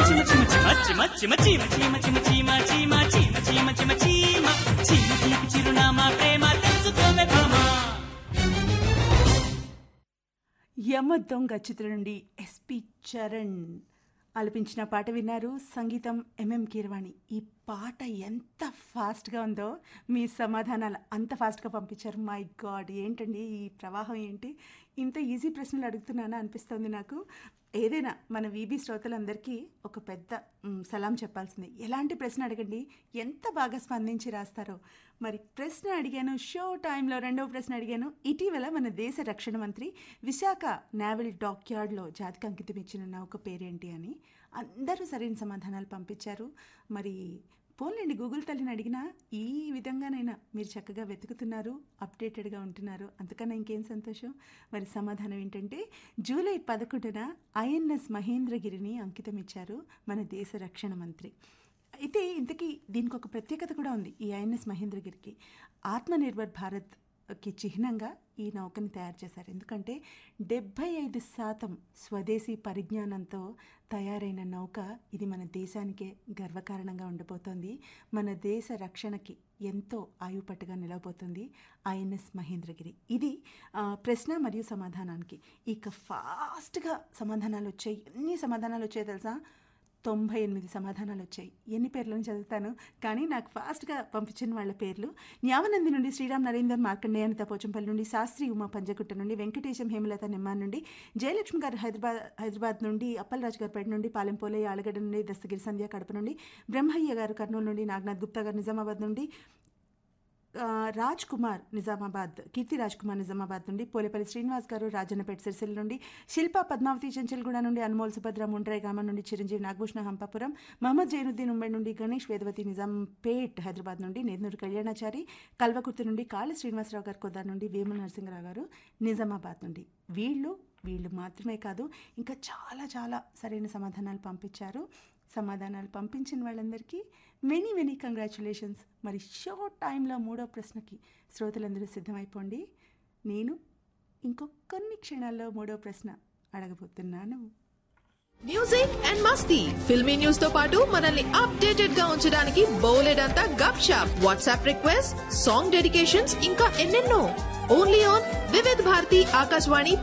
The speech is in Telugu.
చిమ చిమ చిమ చిమ చిమ చిమ చిమ చిమ చిమ చిమ చిమ చిమ చిమ చీమ చీమ తీపి చిరునామా ప్రేమ తెలుసుకోవే భామా యమ దొంగ చిత్రం నుండి ఎస్పి చరణ్ ఆలపించిన పాట విన్నారు సంగీతం ఎంఎం కీరవాణి ఈ పాట ఎంత ఫాస్ట్గా ఉందో మీ సమాధానాలు అంత ఫాస్ట్గా పంపించారు మై గాడ్ ఏంటండి ఈ ప్రవాహం ఏంటి ఇంత ఈజీ ప్రశ్నలు అడుగుతున్నానా అనిపిస్తుంది నాకు ఏదైనా మన వీబీ శ్రోతలందరికీ ఒక పెద్ద మ్, సలాం చెప్పాల్సింది ఎలాంటి ప్రశ్న అడగండి ఎంత బాగా స్పందించి రాస్తారో మరి ప్రశ్న అడిగాను షో టైంలో రెండవ ప్రశ్న అడిగాను ఇటీవల మన దేశ రక్షణ మంత్రి విశాఖ నావల్ డాక్యార్డ్లో జాతికి అంకితం ఇచ్చిన నౌక పేరేంటి అని అందరూ సరైన సమాధానాలు పంపించారు మరి పోన్లేండి గూగుల్ తల్లిని అడిగినా ఈ విధంగానైనా మీరు చక్కగా వెతుకుతున్నారు అప్డేటెడ్గా ఉంటున్నారు అంతకన్నా ఇంకేం సంతోషం మరి సమాధానం ఏంటంటే జూలై పదకొండున ఐఎన్ఎస్ మహేంద్రగిరిని అంకితం ఇచ్చారు మన దేశ రక్షణ మంత్రి అయితే ఇంతకీ దీనికి ఒక ప్రత్యేకత కూడా ఉంది ఈ ఐఎన్ఎస్ మహేంద్రగిరికి ఆత్మనిర్భర్ భారత్కి చిహ్నంగా ఈ నౌకని తయారు చేశారు ఎందుకంటే డెబ్భై ఐదు శాతం స్వదేశీ పరిజ్ఞానంతో తయారైన నౌక ఇది మన దేశానికే గర్వకారణంగా ఉండబోతోంది మన దేశ రక్షణకి ఎంతో ఆయుపట్టుగా నిలవబోతుంది ఐఎన్ఎస్ మహేంద్రగిరి ఇది ఆ, ప్రశ్న మరియు సమాధానానికి ఇక ఫాస్ట్గా సమాధానాలు వచ్చాయి ఎన్ని సమాధానాలు వచ్చాయి తెలుసా తొంభై ఎనిమిది సమాధానాలు వచ్చాయి ఎన్ని పేర్లను చదువుతాను కానీ నాకు ఫాస్ట్గా పంపించిన వాళ్ళ పేర్లు న్యావనంది నుండి శ్రీరామ్ నరేందర్ మార్కండేయ అనిత పోచంపల్లి నుండి శాస్త్రి ఉమా పంజగుట్ట నుండి వెంకటేశం హేమలత నిమ్మాన్ నుండి జయలక్ష్మి గారు హైదరాబాద్ హైదరాబాద్ నుండి అప్పలరాజు గారు పేట నుండి పాలెంపోలే ఆలగడ్డ నుండి దస్తగిరి సంధ్య కడప నుండి బ్రహ్మయ్య గారు కర్నూలు నుండి నాగనాథ్ గుప్తా గారు నిజామాబాద్ నుండి ఆ, రాజ్ కుమార్ నిజామాబాద్ కీర్తి రాజ్ కుమార్ నిజామాబాద్ నుండి పోలేపల్లి శ్రీనివాస్ గారు రాజన్నపేట సిరిసిల్ల నుండి శిల్ప పద్మావతి చెంచల్గూడ నుండి అనుమోల్ సుభద్ర ముండ్రై గ్రామం నుండి చిరంజీవి నాగభూషణ హంపాపురం మహమ్మద్ జైనుద్దీన్ ఉమ్మడి నుండి గణేష్ వేదవతి నిజాంపేట్ హైదరాబాద్ నుండి నేదునూరు కళ్యాణాచారి కల్వకుర్తి నుండి కాళి శ్రీనివాసరావు గారు కొద్దార్ నుండి వేముల నరసింహరావు గారు నిజామాబాద్ నుండి వీళ్ళు వీళ్ళు మాత్రమే కాదు ఇంకా చాలా చాలా సరైన సమాధానాలు పంపించారు సమాధానాలు పంపించిన వాళ్ళందరికీ మెనీ మెనీ కంగ్రాచులేషన్స్ మరి షో టైంలో మూడో ప్రశ్నకి శ్రోతలందరూ సిద్ధమైపోండి నేను ఇంకొన్ని క్షణాల్లో మూడో ప్రశ్న అడగబోతున్నాను మ్యూజిక్ అండ్ మస్తీ ఫిల్మీ న్యూస్ తో పాటు మనల్ని అప్డేటెడ్ గా ఉంచడానికి బోలెడంతా గప్ షాప్ వాట్సాప్ రిక్వెస్ట్ సాంగ్ డెడికేషన్స్ ఇంకా ఎన్నెన్నో ఓన్లీ ఆన్ వివిధ్ భారతి ఆకాశవాణి